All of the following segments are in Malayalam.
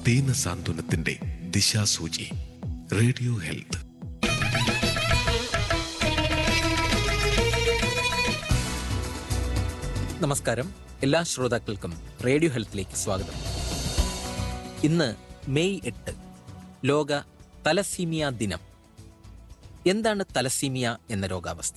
ദീന സാന്ത്വനത്തിന്റെ ദിശാസൂചി റേഡിയോ ഹെൽത്ത് നമസ്കാരം എല്ലാ ശ്രോതാക്കൾക്കും റേഡിയോ ഹെൽത്തിലേക്ക് സ്വാഗതം ഇന്ന് മെയ് എട്ട് ലോക തലസീമിയ ദിനം എന്താണ് തലസീമിയ എന്ന രോഗാവസ്ഥ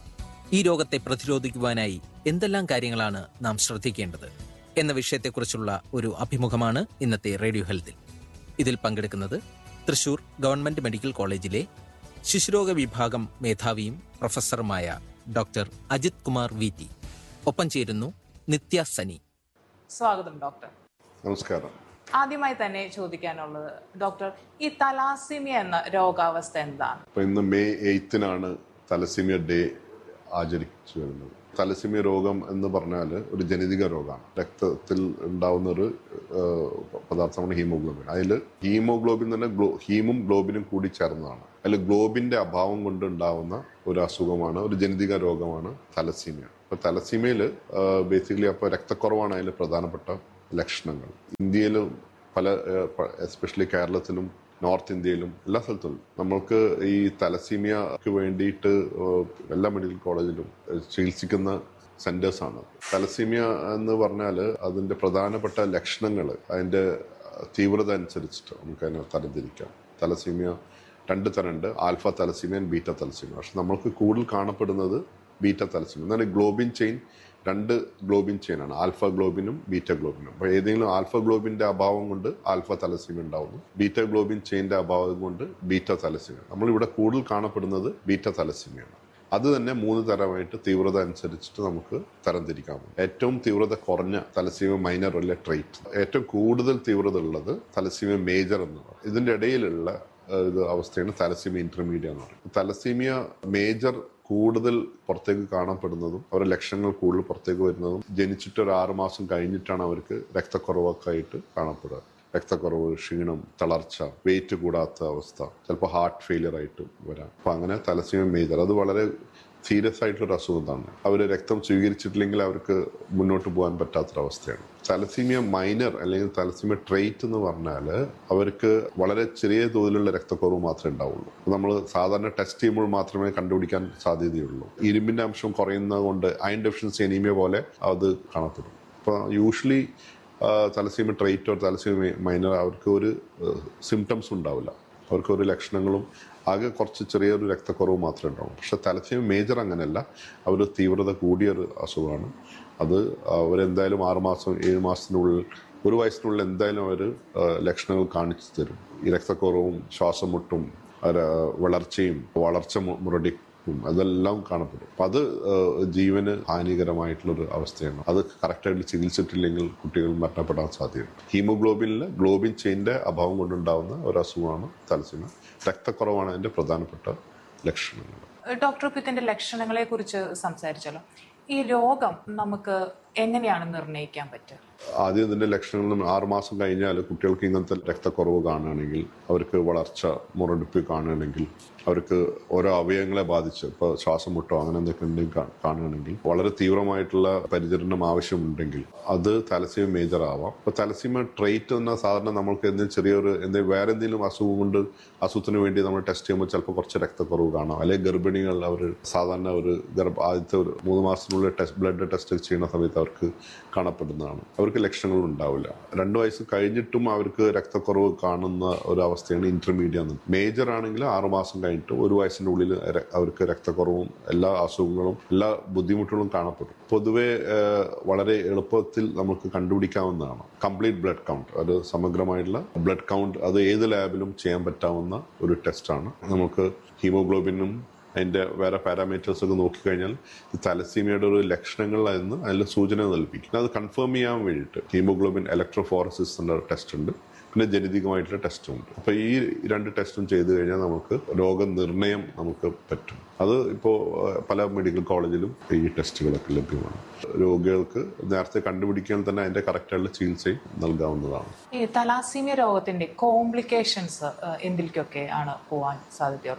ഈ രോഗത്തെ പ്രതിരോധിക്കുവാനായി എന്തെല്ലാം കാര്യങ്ങളാണ് നാം ശ്രദ്ധിക്കേണ്ടത് എന്ന വിഷയത്തെക്കുറിച്ചുള്ള ഒരു അഭിമുഖമാണ് ഇന്നത്തെ റേഡിയോ ഹെൽത്തിൽ ഇതിൽ പങ്കെടുക്കുന്നത് തൃശൂർ ഗവൺമെന്റ് മെഡിക്കൽ കോളേജിലെ ശിശുരോഗ വിഭാഗം മേധാവിയും പ്രൊഫസറുമായ doctor Ajith Kumar V T ഒപ്പം ചേരുന്നു നിത്യ സനി സ്വാഗതം ഡോക്ടർ നമസ്കാരം ആദ്യമായി തന്നെ ചോദിക്കാനുള്ളത് ഡോക്ടർ ഈ തലാസിമിയ എന്ന രോഗാവസ്ഥ എന്താണ് അപ്പൊ ഇന്ന് മെയ് എയ്ത്തിനാണ് തലസിമിയ ഡേ ആചരിച്ചു വരുന്നത് തലസിമിയ രോഗം എന്ന് പറഞ്ഞാൽ ഒരു ജനിതക രോഗമാണ് രക്തത്തിൽ ഉണ്ടാവുന്ന ഒരു ഏഹ്, പദാർത്ഥമാണ് ഹീമോഗ്ലോബിൻ അതിൽ ഹീമോഗ്ലോബിൻ തന്നെ ഗ്ലോ ഹീമും ഗ്ലോബിനും കൂടി ചേർന്നതാണ് അതിൽ ഗ്ലോബിന്റെ അഭാവം കൊണ്ട് ഉണ്ടാവുന്ന ഒരു അസുഖമാണ് ഒരു ജനിതക രോഗമാണ് തലസീമിയ അപ്പൊ തലസീമിയയിൽ ബേസിക്കലി അപ്പോൾ രക്തക്കുറവാണ് അതിൽ പ്രധാനപ്പെട്ട ലക്ഷണങ്ങൾ ഇന്ത്യയിലും പല എസ്പെഷ്യലി കേരളത്തിലും നോർത്ത് ഇന്ത്യയിലും എല്ലാ സ്ഥലത്തും നമ്മൾക്ക് ഈ തലസീമിയക്ക് വേണ്ടിയിട്ട് ഏഹ്, എല്ലാ മെഡിക്കൽ കോളേജിലും ഏഹ്, ചികിത്സിക്കുന്ന സെന്റേഴ്സ് ആണ് തലസീമിയ എന്ന് പറഞ്ഞാൽ അതിന്റെ പ്രധാനപ്പെട്ട ലക്ഷണങ്ങൾ അതിന്റെ തീവ്രത അനുസരിച്ചിട്ട് നമുക്ക് അതിനെ തരംതിരിക്കാം തലസീമിയ രണ്ട് തരമുണ്ട് ആൽഫ തലസീമിയ ബീറ്റ തലസീമിയ പക്ഷെ നമ്മൾക്ക് കൂടുതൽ കാണപ്പെടുന്നത് ബീറ്റ തലസീമിയ എന്നാൽ ഗ്ലോബിൻ ചെയിൻ രണ്ട് ഗ്ലോബിൻ ചെയിനാണ് ആൽഫ ഗ്ലോബിനും ബീറ്റ ഗ്ലോബിനും അപ്പോൾ ഏതെങ്കിലും ആൽഫ ഗ്ലോബിന്റെ അഭാവം കൊണ്ട് ആൽഫ തലസീമിയ ഉണ്ടാവുന്നു ബീറ്റ ഗ്ലോബിൻ ചെയിന്റെ അഭാവം കൊണ്ട് ബീറ്റ തലസീമിയ നമ്മളിവിടെ കൂടുതൽ കാണപ്പെടുന്നത് ബീറ്റ തലസീമിയാണ് അത് തന്നെ മൂന്ന് തരമായിട്ട് തീവ്രത അനുസരിച്ചിട്ട് നമുക്ക് തരംതിരിക്കാമോ ഏറ്റവും തീവ്രത കുറഞ്ഞ തലസീമ മൈനർ അല്ലെ ട്രേറ്റ് ഏറ്റവും കൂടുതൽ തീവ്രത ഉള്ളത് തലസീമ മേജർ എന്ന് പറയും ഇതിന്റെ ഇടയിലുള്ള ഏഹ്, ഇത് അവസ്ഥയാണ് തലസീമിയ ഇന്റർമീഡിയ എന്ന് പറയുന്നത് തലസീമിയ മേജർ കൂടുതൽ പുറത്തേക്ക് കാണപ്പെടുന്നതും അവരുടെ ലക്ഷണങ്ങൾ കൂടുതൽ പുറത്തേക്ക് വരുന്നതും ജനിച്ചിട്ട് ഒരു ആറ് മാസം കഴിഞ്ഞിട്ടാണ് അവർക്ക് രക്തക്കുറവൊക്കെ ആയിട്ട് കാണപ്പെടുക രക്തക്കുറവ് ക്ഷീണം തളർച്ച വെയിറ്റ് കൂടാത്ത അവസ്ഥ ചിലപ്പോൾ ഹാർട്ട് ഫെയിലിയർ ആയിട്ട് വരാം അപ്പൊ അങ്ങനെ തലസീമ മേജർ അത് വളരെ സീരിയസ് ആയിട്ടുള്ള അസുഖം തന്നെ അവർ രക്തം സ്വീകരിച്ചിട്ടില്ലെങ്കിൽ അവർക്ക് മുന്നോട്ട് പോകാൻ പറ്റാത്തൊരവസ്ഥയാണ് തലസീമിയ മൈനർ അല്ലെങ്കിൽ തലസീമിയ ട്രേറ്റ് എന്ന് പറഞ്ഞാൽ അവർക്ക് വളരെ ചെറിയ തോതിലുള്ള രക്തക്കുറവ് മാത്രമേ ഉണ്ടാവുള്ളൂ നമ്മൾ സാധാരണ ടെസ്റ്റ് ചെയ്യുമ്പോൾ മാത്രമേ കണ്ടുപിടിക്കാൻ സാധ്യതയുള്ളൂ ഇരുമ്പിന്റെ അംശം കുറയുന്നത് കൊണ്ട് അയൺ ഡെഫിഷ്യൻസി അനീമിയ പോലെ അത് കാണപ്പെടും അപ്പോൾ usually thalassaemia trait or thalassaemia minor അവർക്ക് ഒരു സിംറ്റംസ് ഉണ്ടാവില്ല അവർക്ക് ഒരു ലക്ഷണങ്ങളും ആകെ കുറച്ച് ചെറിയൊരു രക്തക്കുറവ് മാത്രമേ ഉണ്ടാവും പക്ഷെ തലസീമ മേജർ അങ്ങനെയല്ല അവർ തീവ്രത കൂടിയൊരു അസുഖമാണ് അത് അവരെന്തായാലും ആറുമാസം ഏഴ് മാസത്തിനുള്ളിൽ ഒരു വയസ്സിനുള്ളിൽ എന്തായാലും അവർ ലക്ഷണങ്ങൾ കാണിച്ചു തരും ഈ രക്തക്കുറവും ശ്വാസം മുട്ടും അവരെ വളർച്ചയും വളർച്ച മു- മുരടിപ്പും അതെല്ലാം കാണപ്പെടും അപ്പം അത് ഏഹ്, ജീവന് ഹാനികരമായിട്ടുള്ളൊരു അവസ്ഥയാണ് അത് കറക്റ്റായിട്ട് ചികിത്സിച്ചിട്ടില്ലെങ്കിൽ കുട്ടികൾ മരണപ്പെടാൻ സാധ്യതയുണ്ട് ഹീമോഗ്ലോബിനിൽ ഗ്ലോബിൻ ചെയിൻ്റെ അഭാവം കൊണ്ടുണ്ടാവുന്ന ഒരു അസുഖമാണ് തലസീമ രക്തക്കുറവാണ് അതിൻ്റെ പ്രധാനപ്പെട്ട ലക്ഷണങ്ങൾ ഡോക്ടർ ഇപ്പൊ ഇതിന്റെ ലക്ഷണങ്ങളെ കുറിച്ച് സംസാരിച്ചല്ലോ ഈ രോഗം നമുക്ക് എങ്ങനെയാണ് നിർണ്ണയിക്കാൻ പറ്റുക ആദ്യം ഇതിന്റെ ലക്ഷണങ്ങൾ നമ്മൾ ആറുമാസം കഴിഞ്ഞാൽ കുട്ടികൾക്ക് ഇങ്ങനത്തെ രക്തക്കുറവ് കാണുകയാണെങ്കിൽ അവർക്ക് വളർച്ച മുരടിപ്പ് കാണുകയാണെങ്കിൽ അവർക്ക് ഓരോ അവയവങ്ങളെ ബാധിച്ച് ഇപ്പോൾ ശ്വാസം മുട്ടോ അങ്ങനെ എന്തൊക്കെ ഉണ്ടെങ്കിൽ കാ- കാണുകയാണെങ്കിൽ വളരെ തീവ്രമായിട്ടുള്ള പരിചരണം ആവശ്യമുണ്ടെങ്കിൽ അത് തലസീമ മേജർ ആവാം ഇപ്പോൾ തലസീമ ട്രേറ്റ് എന്ന സാധാരണ നമ്മൾക്ക് എന്തെങ്കിലും ചെറിയൊരു എന്തെങ്കിലും വേറെ എന്തെങ്കിലും അസുഖം കൊണ്ട് അസുഖത്തിന് വേണ്ടി നമ്മൾ ടെസ്റ്റ് ചെയ്യുമ്പോൾ ചിലപ്പോൾ കുറച്ച് രക്തക്കുറവ് കാണാം അല്ലെങ്കിൽ ഗർഭിണികൾ അവർ സാധാരണ ഒരു ഗർഭ ആദ്യത്തെ ഒരു മൂന്ന് മാസത്തിനുള്ളിൽ ടെസ്റ്റ് ബ്ലഡ് ടെസ്റ്റ് ചെയ്യുന്ന സമയത്ത് അവർക്ക് കാണപ്പെടുന്നതാണ് അവർക്ക് ലക്ഷണങ്ങൾ ഉണ്ടാവില്ല രണ്ട് വയസ്സ് കഴിഞ്ഞിട്ടും അവർക്ക് രക്തക്കുറവ് കാണുന്ന ഒരു അവസ്ഥയാണ് ഇന്റർമീഡിയ എന്ന് മേജർ ആണെങ്കിൽ ആറുമാസം കഴിഞ്ഞിട്ട് ഒരു വയസ്സിന്റെ ഉള്ളിൽ ര- അവർക്ക് രക്തക്കുറവും എല്ലാ അസുഖങ്ങളും എല്ലാ ബുദ്ധിമുട്ടുകളും കാണപ്പെടും പൊതുവെ ഏഹ്, വളരെ എളുപ്പത്തിൽ നമുക്ക് കണ്ടുപിടിക്കാവുന്നതാണ് കംപ്ലീറ്റ് ബ്ലഡ് കൗണ്ട് അത് സമഗ്രമായിട്ടുള്ള ബ്ലഡ് കൗണ്ട് അത് ഏത് ലാബിലും ചെയ്യാൻ പറ്റാവുന്ന ഒരു ടെസ്റ്റാണ് നമുക്ക് ഹീമോഗ്ലോബിനും അതിന്റെ വേറെ പാരാമീറ്റേഴ്സ് ഒക്കെ നോക്കിക്കഴിഞ്ഞാൽ ഈ തലസീമിയയുടെ ഒരു ലക്ഷണങ്ങളായിരുന്നു അതിൽ സൂചന നൽകിക്കും അത് കൺഫേം ചെയ്യാൻ വേണ്ടിയിട്ട് ഹീമോഗ്ലോബിൻ ഇലക്ട്രോഫോറസിസ് എന്ന ടെസ്റ്റ് ഉണ്ട് പിന്നെ ജനിതകമായിട്ടുള്ള ടെസ്റ്റും ഉണ്ട് അപ്പൊ ഈ രണ്ട് ടെസ്റ്റും ചെയ്തു കഴിഞ്ഞാൽ നമുക്ക് രോഗനിർണയം നമുക്ക് പറ്റും അത് ഇപ്പോൾ പല മെഡിക്കൽ കോളേജിലും ഈ ടെസ്റ്റുകളൊക്കെ ലഭ്യമാണ് രോഗികൾക്ക് നേരത്തെ കണ്ടുപിടിക്കാൻ തന്നെ അതിന്റെ കറക്റ്റായിട്ടുള്ള ചികിത്സയും നൽകാവുന്നതാണ് ഈ തലാസീമിയ രോഗത്തിന്റെ കോംപ്ലിക്കേഷൻസ് എന്തിലേക്കൊക്കെ ആണ് പോവാൻ സാധ്യതയുള്ളത്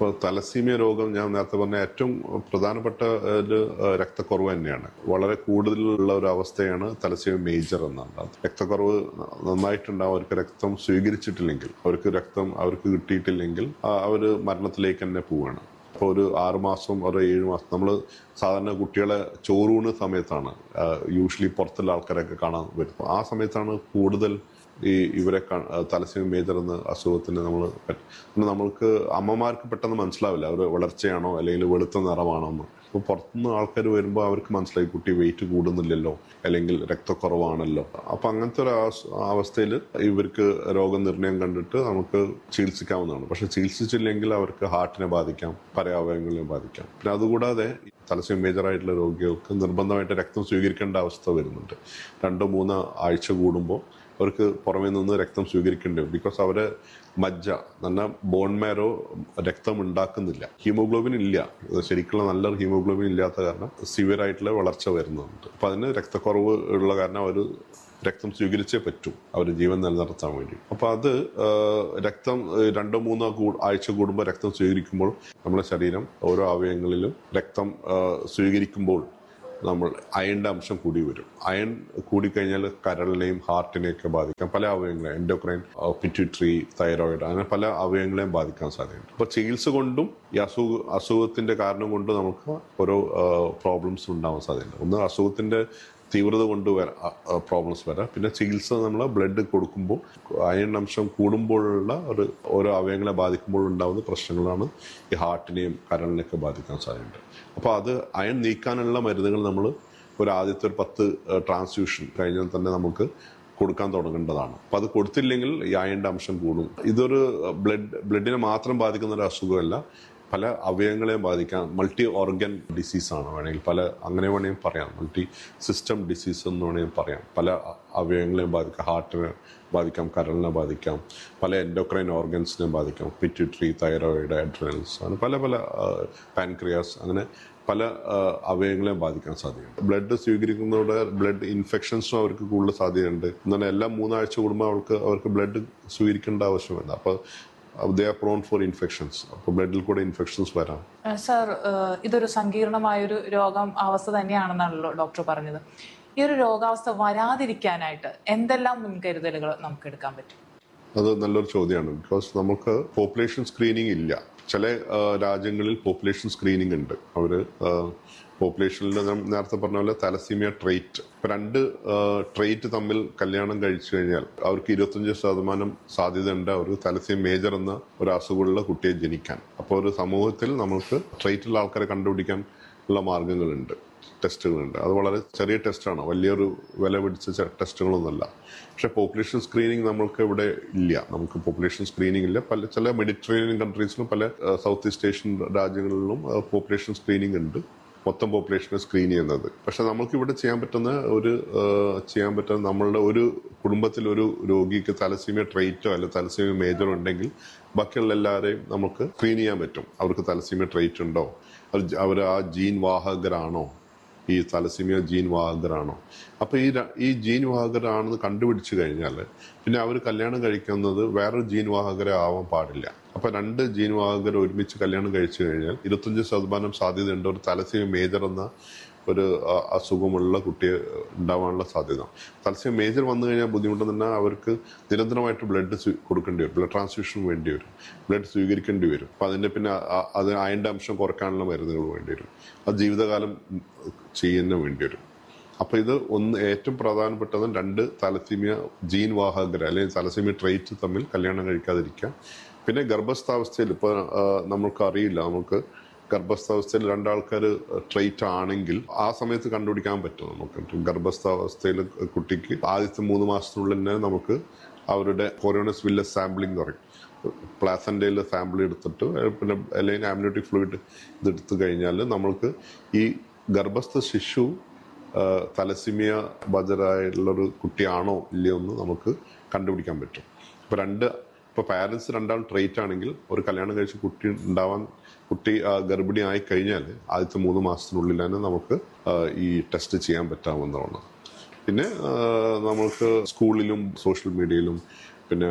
ഇപ്പോൾ തലസീമിയ രോഗം ഞാൻ നേരത്തെ പറഞ്ഞ ഏറ്റവും പ്രധാനപ്പെട്ട ഒരു ഏഹ്, രക്തക്കുറവ് തന്നെയാണ് വളരെ കൂടുതലുള്ള ഒരു അവസ്ഥയാണ് തലസീമിയ മേജർ എന്നാണ് രക്തക്കുറവ് നന്നായിട്ടുണ്ടാവും അവർക്ക് രക്തം സ്വീകരിച്ചിട്ടില്ലെങ്കിൽ അവർക്ക് രക്തം അവർക്ക് കിട്ടിയിട്ടില്ലെങ്കിൽ അവർ മരണത്തിലേക്ക് തന്നെ പോവുകയാണ് അപ്പോൾ ഒരു ആറ് മാസം ഒരു ഏഴ് മാസം നമ്മൾ സാധാരണ കുട്ടികളെ ചോറൂണ് സമയത്താണ് യൂഷ്വലി പുറത്തുള്ള ആൾക്കാരൊക്കെ കാണാൻ വരും ആ സമയത്താണ് കൂടുതൽ ഈ ഇവരെ തലസ്യം മേജർ എന്ന അസുഖത്തിന് നമ്മൾ നമ്മൾക്ക് അമ്മമാർക്ക് പെട്ടെന്ന് മനസ്സിലാവില്ല അവർ വളർച്ചയാണോ അല്ലെങ്കിൽ വെളുത്ത നിറമാണോ എന്ന് അപ്പോൾ പുറത്തുനിന്ന് ആൾക്കാർ വരുമ്പോൾ അവർക്ക് മനസ്സിലായി കുട്ടി വെയിറ്റ് കൂടുന്നില്ലല്ലോ അല്ലെങ്കിൽ രക്തക്കുറവാണല്ലോ അപ്പം അങ്ങനത്തെ ഒരു അവസ്ഥയിൽ ഇവർക്ക് രോഗനിർണയം കണ്ടിട്ട് നമുക്ക് ചികിത്സിക്കാവുന്നതാണ് പക്ഷെ ചികിത്സിച്ചില്ലെങ്കിൽ അവർക്ക് ഹാർട്ടിനെ ബാധിക്കാം പല അവയവങ്ങളെയും ബാധിക്കാം പിന്നെ അതുകൂടാതെ തലസ്യം മേജർ ആയിട്ടുള്ള രോഗികൾക്ക് നിർബന്ധമായിട്ട് രക്തം സ്വീകരിക്കേണ്ട അവസ്ഥ വരുന്നുണ്ട് രണ്ടോ മൂന്നോ ആഴ്ച കൂടുമ്പോൾ അവർക്ക് പുറമേ നിന്ന് രക്തം സ്വീകരിക്കേണ്ടി വരും ബിക്കോസ് അവരെ മജ്ജ നല്ല ബോൺ മാരോ രക്തം ഉണ്ടാക്കുന്നില്ല ഹീമോഗ്ലോബിൻ ഇല്ല ശരിക്കുള്ള നല്ല ഹീമോഗ്ലോബിൻ ഇല്ലാത്ത കാരണം സിവിയർ ആയിട്ടുള്ള വളർച്ച വരുന്നുണ്ട് അപ്പൊ അതിന് രക്തക്കുറവ് ഉള്ള കാരണം അവർ രക്തം സ്വീകരിച്ചേ പറ്റൂ അവർ ജീവൻ നിലനിർത്താൻ വേണ്ടി അപ്പൊ അത് ആ, രക്തം ആ, രണ്ടോ മൂന്നോ കൂ- ആഴ്ച കൂടുമ്പോൾ രക്തം സ്വീകരിക്കുമ്പോൾ നമ്മുടെ ശരീരം ഓരോ അവയവങ്ങളിലും രക്തം ആ, സ്വീകരിക്കുമ്പോൾ നമ്മൾ അയണിന്റെ അംശം കൂടി വരും അയൺ കൂടിക്കഴിഞ്ഞാൽ കരളിനെയും ഹാർട്ടിനെയൊക്കെ ബാധിക്കാം പല അവയവങ്ങളെയും എൻഡോക്രൈൻ പിറ്റ്യൂട്ടറി തൈറോയിഡ് അങ്ങനെ പല അവയവങ്ങളെയും ബാധിക്കാൻ സാധ്യതയുണ്ട് അപ്പോൾ ചികിത്സ കൊണ്ടും ഈ അസുഖ അസുഖത്തിന്റെ കാരണം കൊണ്ട് നമുക്ക് ഓരോ പ്രോബ്ലംസ് ഉണ്ടാവാൻ സാധ്യതയുണ്ട് ഒന്ന് അസുഖത്തിന്റെ തീവ്രത കൊണ്ട് പ്രോബ്ലംസ് വരാം പിന്നെ ചികിത്സ നമ്മൾ ബ്ലഡ് കൊടുക്കുമ്പോൾ അയൺ അംശം കൂടുമ്പോഴുള്ള ഒരു ഓരോ അവയവങ്ങളെ ബാധിക്കുമ്പോൾ ഉണ്ടാകുന്ന പ്രശ്നങ്ങളാണ് ഈ ഹാർട്ടിനെയും കരളിനെയൊക്കെ ബാധിക്കാൻ സാധ്യതയുണ്ട് അപ്പോൾ അത് അയൺ നീക്കാനുള്ള മരുന്നുകൾ നമ്മൾ ഒരു ആദ്യത്തെ ഒരു പത്ത് ട്രാൻസ്ഫ്യൂഷൻ കഴിഞ്ഞാൽ തന്നെ നമുക്ക് കൊടുക്കാൻ തുടങ്ങേണ്ടതാണ് അപ്പം അത് കൊടുത്തില്ലെങ്കിൽ ഈ അയണിൻ്റെ അംശം കൂടും ഇതൊരു ബ്ലഡ് ബ്ലഡിനെ മാത്രം ബാധിക്കുന്ന ഒരു അസുഖമല്ല പല അവയവങ്ങളെയും ബാധിക്കാം മൾട്ടി ഓർഗൻ ഡിസീസാണ് വേണമെങ്കിൽ പല അങ്ങനെ വേണമെങ്കിൽ പറയാം മൾട്ടി സിസ്റ്റം ഡിസീസ് എന്ന് വേണമെങ്കിൽ പറയാം പല അ- അവയവങ്ങളെയും ബാധിക്കാം ഹാർട്ടിനെ ബാധിക്കാം കരളിനെ ബാധിക്കാം പല എൻഡോക്രൈൻ ഓർഗൻസിനെ ബാധിക്കാം പിറ്റ്യൂട്ടറി തൈറോയിഡ് അഡ്രനൽസ് അങ്ങനെ പല പല പാൻക്രിയാസ് അങ്ങനെ പല ആ, അവയവങ്ങളെയും ബാധിക്കാൻ സാധ്യതയുണ്ട് ബ്ലഡ് സ്വീകരിക്കുന്നതോടെ ബ്ലഡ് ഇൻഫെക്ഷൻസും അവർക്ക് കൂടുതൽ സാധ്യതയുണ്ട് എന്നാൽ എല്ലാ മൂന്നാഴ്ച കൂടുമ്പോൾ അവർക്ക് അവർക്ക് ബ്ലഡ് സ്വീകരിക്കേണ്ട ആവശ്യമില്ല അപ്പോൾ they are prone for infections അപ്പോൾ ബ്ലഡിൽ കൂടെ ഇൻഫെക്ഷൻസ് വരാം സർ ഇതൊരു സങ്കീർണമായൊരു രോഗം അവസ്ഥ തന്നെയാണെന്നാണല്ലോ ഡോക്ടർ പറഞ്ഞത് ഈ ഒരു രോഗാവസ്ഥ വരാതിരിക്കാനായിട്ട് എന്തെല്ലാം മുൻകരുതലുകൾ നമുക്ക് എടുക്കാൻ പറ്റും അത് നല്ലൊരു ചോദ്യമാണ് ബിക്കോസ് നമുക്ക് പോപ്പുലേഷൻ സ്ക്രീനിങ് ഇല്ല ചില ആ, രാജ്യങ്ങളിൽ പോപ്പുലേഷൻ സ്ക്രീനിങ് ഉണ്ട് അവര് പോപ്പുലേഷനിൽ ഞാൻ നേരത്തെ പറഞ്ഞ പോലെ തലസീമിയ ട്രേറ്റ് ഇപ്പൊ രണ്ട് ട്രേറ്റ് തമ്മിൽ കല്യാണം കഴിച്ചു കഴിഞ്ഞാൽ അവർക്ക് ഇരുപത്തഞ്ച് ശതമാനം സാധ്യതയുണ്ട് അവർ തലസീം മേജർ എന്ന ഒരു അസുഖമുള്ള കുട്ടിയെ ജനിക്കാൻ അപ്പോൾ ഒരു സമൂഹത്തിൽ നമുക്ക് ട്രേറ്റുള്ള ആൾക്കാരെ കണ്ടുപിടിക്കാൻ ഉള്ള മാർഗങ്ങളുണ്ട് ടെസ്റ്റുകളുണ്ട് അത് വളരെ ചെറിയ ടെസ്റ്റാണ് വലിയൊരു വില പിടിച്ച ചെ- ടെസ്റ്റുകളൊന്നുമല്ല പക്ഷെ പോപ്പുലേഷൻ സ്ക്രീനിങ് നമ്മൾക്ക് ഇവിടെ ഇല്ല നമുക്ക് പോപ്പുലേഷൻ സ്ക്രീനിങ് ഇല്ല പല ചില മെഡിറ്ററേനിയൻ കൺട്രീസിലും പല സൗത്ത് ഈസ്റ്റ് ഏഷ്യൻ രാജ്യങ്ങളിലും പോപ്പുലേഷൻ സ്ക്രീനിങ് ഉണ്ട് മൊത്തം പോപ്പുലേഷനെ സ്ക്രീൻ ചെയ്യുന്നത് പക്ഷെ നമുക്ക് ഇവിടെ ചെയ്യാൻ പറ്റുന്ന ഒരു ആ, ചെയ്യാൻ പറ്റുന്ന നമ്മളുടെ ഒരു കുടുംബത്തിൽ ഒരു രോഗിക്ക് തലസീമിയ ട്രേറ്റോ അല്ലെങ്കിൽ തലസീമിയ മേജറോ ഉണ്ടെങ്കിൽ ബാക്കിയുള്ള എല്ലാവരെയും നമുക്ക് സ്ക്രീൻ ചെയ്യാൻ പറ്റും അവർക്ക് തലസീമിയ ട്രേറ്റ് ഉണ്ടോ അവർ ആ ജീൻ വാഹകരാണോ ഈ തലസീമിയ ജീൻ വാഹകരാണോ അപ്പൊ ഈ ര- ഈ ജീൻ വാഹകരാണെന്ന് കണ്ടുപിടിച്ചു കഴിഞ്ഞാൽ പിന്നെ അവർ കല്യാണം കഴിക്കുന്നത് വേറൊരു ജീൻ വാഹകരെ ആവാൻ പാടില്ല അപ്പൊ രണ്ട് ജീൻ വാഹകർ ഒരുമിച്ച് കല്യാണം കഴിച്ചു കഴിഞ്ഞാൽ ഇരുപത്തഞ്ച് ശതമാനം സാധ്യതയുണ്ട് ഒരു തലസീമിയ മേജർ എന്ന ഒരു ആ, അസുഖമുള്ള കുട്ടിയെ ഉണ്ടാവാനുള്ള സാധ്യത തലസ്യം മേജർ വന്നു കഴിഞ്ഞാൽ ബുദ്ധിമുട്ടെന്ന് പറഞ്ഞാൽ അവർക്ക് നിരന്തരമായിട്ട് ബ്ലഡ് കൊടുക്കേണ്ടി വരും ബ്ലഡ് ട്രാൻസ്ഫ്യൂഷൻ വേണ്ടി വരും ബ്ലഡ് സ്വീകരിക്കേണ്ടി വരും അപ്പം അതിൻ്റെ പിന്നെ ആ- അത് അയൻ്റെ അംശം കുറയ്ക്കാനുള്ള മരുന്നുകൾ വേണ്ടി വരും അത് ജീവിതകാലം ചെയ്യുന്ന വേണ്ടി വരും അപ്പൊ ഇത് ഒന്ന് ഏറ്റവും പ്രധാനപ്പെട്ടത് രണ്ട് തലസീമിയ ജീൻ വാഹകർ അല്ലെങ്കിൽ തലസീമിയ ട്രേറ്റ് തമ്മിൽ കല്യാണം കഴിക്കാതിരിക്കുക പിന്നെ ഗർഭസ്ഥാവസ്ഥയിൽ ഇപ്പൊ ആ, നമുക്ക് അറിയില്ല നമുക്ക് ഗർഭസ്ഥാവസ്ഥയിൽ രണ്ടാൾക്കാർ ട്രേറ്റ് ആണെങ്കിൽ ആ സമയത്ത് കണ്ടുപിടിക്കാൻ പറ്റും നമുക്ക് ഗർഭസ്ഥാവസ്ഥയിൽ കുട്ടിക്ക് ആദ്യത്തെ മൂന്ന് മാസത്തിനുള്ളിൽ തന്നെ നമുക്ക് അവരുടെ കൊറോണസ് വില്ല സാമ്പിളിംഗ് പറയും പ്ലാസന്റയിൽ സാമ്പിൾ എടുത്തിട്ട് പിന്നെ അല്ലെങ്കിൽ ആംബ്ലിയോട്ടിക് ഫ്ലൂയിഡ് ഇതെടുത്തു കഴിഞ്ഞാൽ നമ്മൾക്ക് ഈ ഗർഭസ്ഥ ശിശു ആ, തലസിമിയ ബജറായുള്ളൊരു കുട്ടിയാണോ ഇല്ലയോ എന്ന് നമുക്ക് കണ്ടുപിടിക്കാൻ പറ്റും ഇപ്പൊ രണ്ട് ഇപ്പൊ പാരന്റ്സ് രണ്ടാൾ ട്രേറ്റ് ആണെങ്കിൽ ഒരു കല്യാണം കഴിച്ച് കുട്ടി ഉണ്ടാവാൻ കുട്ടി ആ, ഗർഭിണി ആയി കഴിഞ്ഞാൽ ആദ്യത്തെ മൂന്ന് മാസത്തിനുള്ളിൽ തന്നെ നമുക്ക് ആ, ഈ ടെസ്റ്റ് ചെയ്യാൻ പറ്റാവുന്നതാണ് പിന്നെ ആ, നമുക്ക് സ്കൂളിലും സോഷ്യൽ മീഡിയയിലും പിന്നെ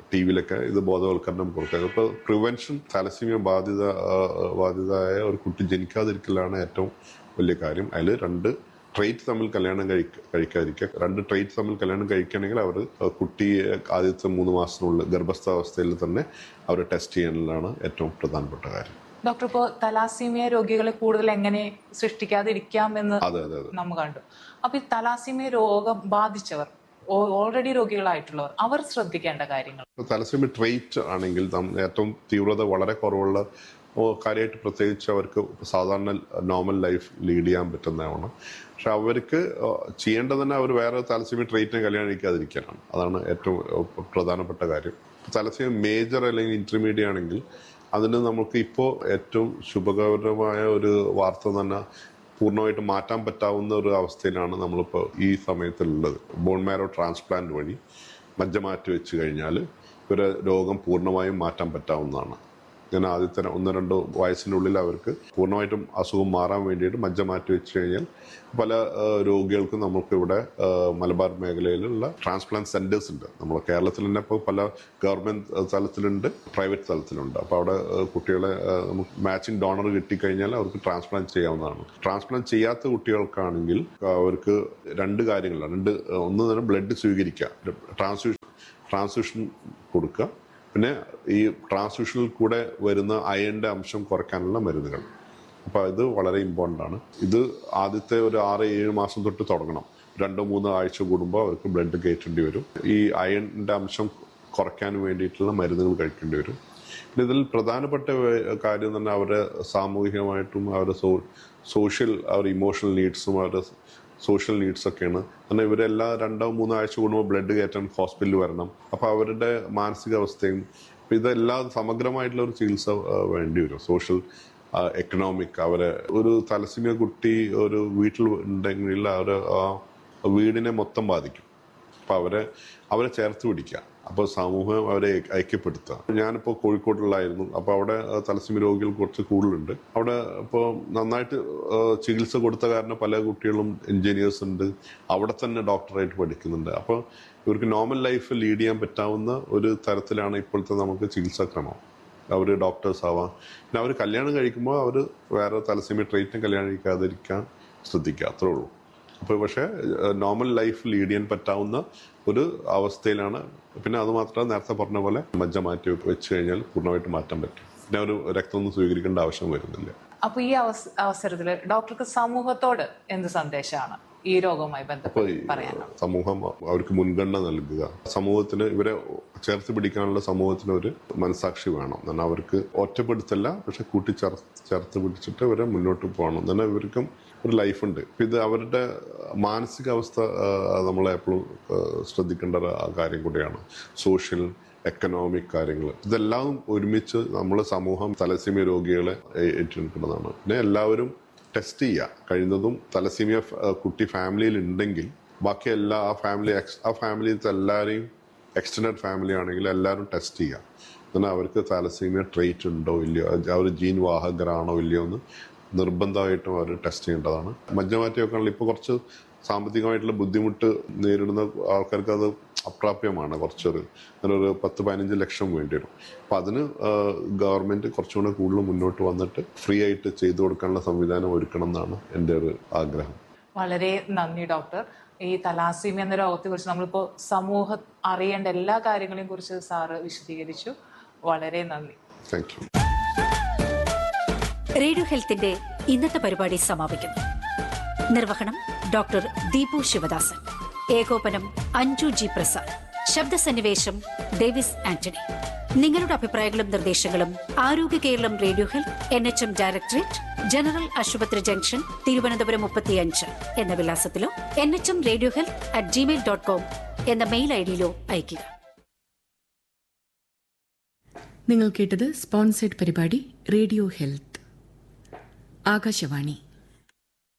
ടി വിയിലൊക്കെ ഇത് ബോധവൽക്കരണം കൊടുക്കുക ഇപ്പോൾ പ്രിവെൻഷൻ താലസീമിയ ബാധിത ആ, ബാധിതയായ ഒരു കുട്ടി ജനിക്കാതിരിക്കലാണ് ഏറ്റവും വലിയ കാര്യം അതിൽ രണ്ട് ട്രേറ്റ് തമ്മിൽ കല്യാണം കഴിക്ക കഴിക്കാതിരിക്കുക രണ്ട് ട്രേറ്റ് തമ്മിൽ കല്യാണം കഴിക്കുകയാണെങ്കിൽ അവർ കുട്ടിയെ ആദ്യത്തെ മൂന്ന് മാസത്തിനുള്ളിൽ ഗർഭസ്ഥാവസ്ഥയിൽ തന്നെ അവർ ടെസ്റ്റ് ചെയ്യാനുള്ളതാണ് ഏറ്റവും പ്രധാനപ്പെട്ട കാര്യം ഡോക്ടർ ഇപ്പോൾ തലാസീമിയ രോഗികളെ കൂടുതൽ എങ്ങനെ സൃഷ്ടിക്കാതിരിക്കാം എന്ന് അതെ അതെ അതെ നമ്മൾ കണ്ടു അപ്പൊ ഈ തലാസീമിയ രോഗം ബാധിച്ചവർ ഓൾറെഡി രോഗികളായിട്ടുള്ളവർ അവർ ശ്രദ്ധിക്കേണ്ട കാര്യങ്ങൾ തലസ്യമി ട്രേറ്റ് ആണെങ്കിൽ നം- ഏറ്റവും തീവ്രത വളരെ കുറവുള്ള ഓ, കാര്യമായിട്ട് പ്രത്യേകിച്ച് അവർക്ക് സാധാരണ നോർമൽ ലൈഫ് ലീഡ് ചെയ്യാൻ പറ്റുന്നതാണ് പക്ഷെ അവർക്ക് ആ, ചെയ്യേണ്ടത് തന്നെ അവർ വേറെ തലസ്യമി ട്രേറ്റിനെ കല്യാണം കഴിക്കാതിരിക്കാനാണ് അതാണ് ഏറ്റവും ആ, പ്രധാനപ്പെട്ട കാര്യം തലസ്യമി മേജർ അല്ലെങ്കിൽ ഇന്റർമീഡിയറ്റ് ആണെങ്കിൽ അതിന് നമുക്ക് ഇപ്പോൾ ഏറ്റവും ശുഭകരമായ ഒരു വാർത്ത തന്നെ പൂർണ്ണമായിട്ട് മാറ്റാൻ പറ്റാവുന്ന ഒരു അവസ്ഥയിലാണ് നമ്മളിപ്പോൾ ഈ സമയത്തുള്ളത് ബോൺ മാരോ ട്രാൻസ്പ്ലാന്റ് വഴി മജ്ജ മാറ്റി വെച്ച് കഴിഞ്ഞാൽ ഇവരെ രോഗം പൂർണ്ണമായും മാറ്റാൻ പറ്റാവുന്നതാണ് ഞാൻ ആദ്യത്തെ ഒന്ന് രണ്ട് വയസ്സിൻ്റെ ഉള്ളിൽ അവർക്ക് പൂർണ്ണമായിട്ടും അസുഖം മാറാൻ വേണ്ടിയിട്ട് മജ്ജ മാറ്റി വെച്ച് കഴിഞ്ഞാൽ പല ആ, രോഗികൾക്കും നമുക്ക് ഇവിടെ ആ, മലബാർ മേഖലയിലുള്ള ട്രാൻസ്പ്ലാന്റ് സെന്റേഴ്സ് ഉണ്ട് നമ്മൾ കേരളത്തിൽ തന്നെ ഇപ്പോൾ പല ഗവൺമെന്റ് തലത്തിലുണ്ട് പ്രൈവറ്റ് തലത്തിലുണ്ട് അപ്പോൾ അവിടെ ആ, കുട്ടികളെ ആ, നമുക്ക് മാച്ചിങ് ഡോണർ കിട്ടിക്കഴിഞ്ഞാൽ അവർക്ക് ട്രാൻസ്പ്ലാന്റ് ചെയ്യാവുന്നതാണ് ട്രാൻസ്പ്ലാന്റ് ചെയ്യാത്ത കുട്ടികൾക്കാണെങ്കിൽ അവർക്ക് രണ്ട് കാര്യങ്ങളാണ് രണ്ട് ഒന്ന് തന്നെ ബ്ലഡ് സ്വീകരിക്കുക ട്രാൻസ്ഫ്യൂഷൻ ട്രാൻസ്ഫ്യൂഷൻ കൊടുക്കുക പിന്നെ ഈ ട്രാൻസ്ഫ്യൂഷനിൽ കൂടെ വരുന്ന അയണിന്റെ അംശം കുറയ്ക്കാനുള്ള മരുന്നുകൾ അപ്പോൾ ഇത് വളരെ ഇമ്പോർട്ടൻ്റ് ആണ് ഇത് ആദ്യത്തെ ഒരു ആറ് ഏഴ് മാസം തൊട്ട് തുടങ്ങണം രണ്ടോ മൂന്നോ ആഴ്ച കൂടുമ്പോൾ അവർക്ക് ബ്ലഡ് കയറ്റേണ്ടി വരും ഈ അയണിന്റെ അംശം കുറയ്ക്കാൻ വേണ്ടിയിട്ടുള്ള മരുന്നുകൾ കഴിക്കേണ്ടി വരും പിന്നെ ഇതിൽ പ്രധാനപ്പെട്ട വേ- കാര്യം തന്നെ അവരുടെ സാമൂഹികമായിട്ടും അവരുടെ സോ സോഷ്യൽ അവരുടെ ഇമോഷണൽ നീഡ്സും അവരുടെ സോഷ്യൽ നീഡ്സ് ഒക്കെയാണ് കാരണം ഇവരെല്ലാം രണ്ടോ മൂന്നോ ആഴ്ച കൂടുമ്പോൾ ബ്ലഡ് കയറ്റാൻ ഹോസ്പിറ്റലിൽ വരണം അപ്പോൾ അവരുടെ മാനസികാവസ്ഥയും അപ്പൊ ഇതെല്ലാം സമഗ്രമായിട്ടുള്ള ഒരു ചികിത്സ ആ, വേണ്ടി വരും സോഷ്യൽ എക്കണോമിക് അവരെ ഒരു തലസിമിയ കുട്ടി ഒരു വീട്ടിൽ ഉണ്ടെങ്കിൽ അവരെ ആ വീടിനെ മൊത്തം ബാധിക്കും അപ്പൊ അവരെ അവരെ ചേർത്ത് പിടിക്കുക അപ്പോൾ സമൂഹം അവരെ ഐക്യപ്പെടുത്തുക ഞാനിപ്പോൾ കോഴിക്കോട്ടിലായിരുന്നു അപ്പോൾ അവിടെ ആ, തലസ്സീമ രോഗികൾ കുറച്ച് കൂടുതലുണ്ട് അവിടെ ഇപ്പോൾ നന്നായിട്ട് ആ, ചികിത്സ കൊടുത്ത കാരണം പല കുട്ടികളും എഞ്ചിനീയേഴ്സ് ഉണ്ട് അവിടെ തന്നെ ഡോക്ടറായിട്ട് പഠിക്കുന്നുണ്ട് അപ്പോൾ ഇവർക്ക് നോർമൽ ലൈഫ് ലീഡ് ചെയ്യാൻ പറ്റാവുന്ന ഒരു തരത്തിലാണ് ഇപ്പോഴത്തെ നമുക്ക് ചികിത്സാക്രമം അവർ ഡോക്ടേഴ്സ് ആവാം പിന്നെ അവർ കല്യാണം കഴിക്കുമ്പോൾ അവർ വേറെ തലസ്സീമ ട്രീറ്റ്മെന്റ് കല്യാണം കഴിക്കാതിരിക്കാൻ ശ്രദ്ധിക്കുക അത്രേ ഉള്ളൂ അപ്പോൾ പക്ഷേ നോർമൽ ലൈഫ് ലീഡ് ചെയ്യാൻ പറ്റാവുന്ന ഒരു അവസ്ഥയിലാണ് പിന്നെ അത് മാത്രമല്ല നേരത്തെ പറഞ്ഞ പോലെ മജ്ജ മാറ്റി വെച്ച് കഴിഞ്ഞാൽ പൂർണ്ണമായിട്ട് മാറ്റാൻ പറ്റും പിന്നെ ഒരു രക്തമൊന്നും സ്വീകരിക്കേണ്ട ആവശ്യം വരുന്നില്ല അപ്പൊ ഈ അവസ- അവസരത്തില് ഡോക്ടർക്ക് സമൂഹത്തോട് എന്ത് സന്ദേശമാണ് ഈ രോഗവുമായി അപ്പോൾ ബന്ധപ്പെട്ട് ഈ പറയാനുള്ളത് സമൂഹം അവർക്ക് മുൻഗണന നൽകുക സമൂഹത്തിന് ഇവരെ ചേർത്ത് പിടിക്കാനുള്ള സമൂഹത്തിന് ഒരു മനസാക്ഷി വേണം എന്നാൽ അവർക്ക് ഒറ്റപ്പെടുത്തല്ല പക്ഷെ കൂട്ടിച്ചേർ ചേർത്ത് പിടിച്ചിട്ട് ഇവരെ മുന്നോട്ട് പോകണം എന്നാൽ ഇവർക്കും ഒരു ലൈഫുണ്ട് ഇത് അവരുടെ മാനസികാവസ്ഥ നമ്മൾ എപ്പോഴും ശ്രദ്ധിക്കേണ്ട ഒരു കാര്യം കൂടിയാണ് സോഷ്യൽ എക്കണോമിക് കാര്യങ്ങൾ ഇതെല്ലാം ഒരുമിച്ച് നമ്മൾ സമൂഹം തലസീമിയ രോഗികളെ ഏ- ഏറ്റെടുക്കേണ്ടതാണ് പിന്നെ എല്ലാവരും ടെസ്റ്റ് ചെയ്യുക കഴിയുന്നതും തലസീമിയ ഫ്- ആ, കുട്ടി ഫാമിലിയിൽ ഉണ്ടെങ്കിൽ ബാക്കി എല്ലാ ആ ഫാമിലി എക്സ് ആ ഫാമിലിയിലത്തെ എല്ലാവരെയും എക്സ്റ്റൻഡ് ഫാമിലി ആണെങ്കിൽ എല്ലാവരും ടെസ്റ്റ് ചെയ്യുക എന്നാൽ അവർക്ക് തലസീമിയ ട്രേറ്റ് ഉണ്ടോ ഇല്ലയോ അത് അവർ ജീൻ വാഹകരാണോ ഇല്ലയോ എന്ന് നിർബന്ധമായിട്ടും അവർ ടെസ്റ്റ് ചെയ്യേണ്ടതാണ് മജ്ജമാറ്റിയൊക്കെ ആണെങ്കിൽ ഇപ്പോൾ കുറച്ച് സാമ്പത്തികമായിട്ടുള്ള ബുദ്ധിമുട്ട് നേരിടുന്ന ആൾക്കാർക്ക് അത് അപ്രാപ്യമാണ് കുറച്ചൊരു അങ്ങനെ ഒരു പത്ത് പതിനഞ്ച് ലക്ഷം വേണ്ടി വരും അപ്പം അതിന് ഗവൺമെന്റ് കുറച്ചുകൂടെ കൂടുതൽ മുന്നോട്ട് വന്നിട്ട് ഫ്രീ ആയിട്ട് ചെയ്തു കൊടുക്കാനുള്ള സംവിധാനം ഒരുക്കണം എന്നാണ് എൻ്റെ ഒരു ആഗ്രഹം വളരെ നന്ദി ഡോക്ടർ ഈ തലാസീമി എന്ന രോഗത്തെ കുറിച്ച് നമ്മളിപ്പോ സമൂഹം അറിയേണ്ട എല്ലാ കാര്യങ്ങളെയും കുറിച്ച് സാറ് വിശദീകരിച്ചു വളരെ നന്ദി താങ്ക് യു റേഡിയോ ഹെൽത്തിന്റെ ഇന്നത്തെ പരിപാടി സമാപിക്കുന്നു നിർവഹണം ഡോക്ടർ ദീപു ശിവദാസൻ ഏകോപനം അഞ്ജു ജി പ്രസാദ് ശബ്ദസന്നിവേശം ഡേവിസ് ആന്റണി നിങ്ങളുടെ അഭിപ്രായങ്ങളും നിർദ്ദേശങ്ങളും Arogya Keralam radio health N H M directorate general ആശുപത്രി ജംഗ്ഷൻ തിരുവനന്തപുരം മുപ്പത്തിയഞ്ച് എന്ന വിലാസത്തിലോ N H M radio health at Gmail dot com എന്ന മെയിൽ ഐ ഡിയിലോ അയയ്ക്കുക നിങ്ങൾ കേട്ടത് സ്പോൺസേഡ് പരിപാടി റേഡിയോ ഹെൽത്ത് ആകാശവാണി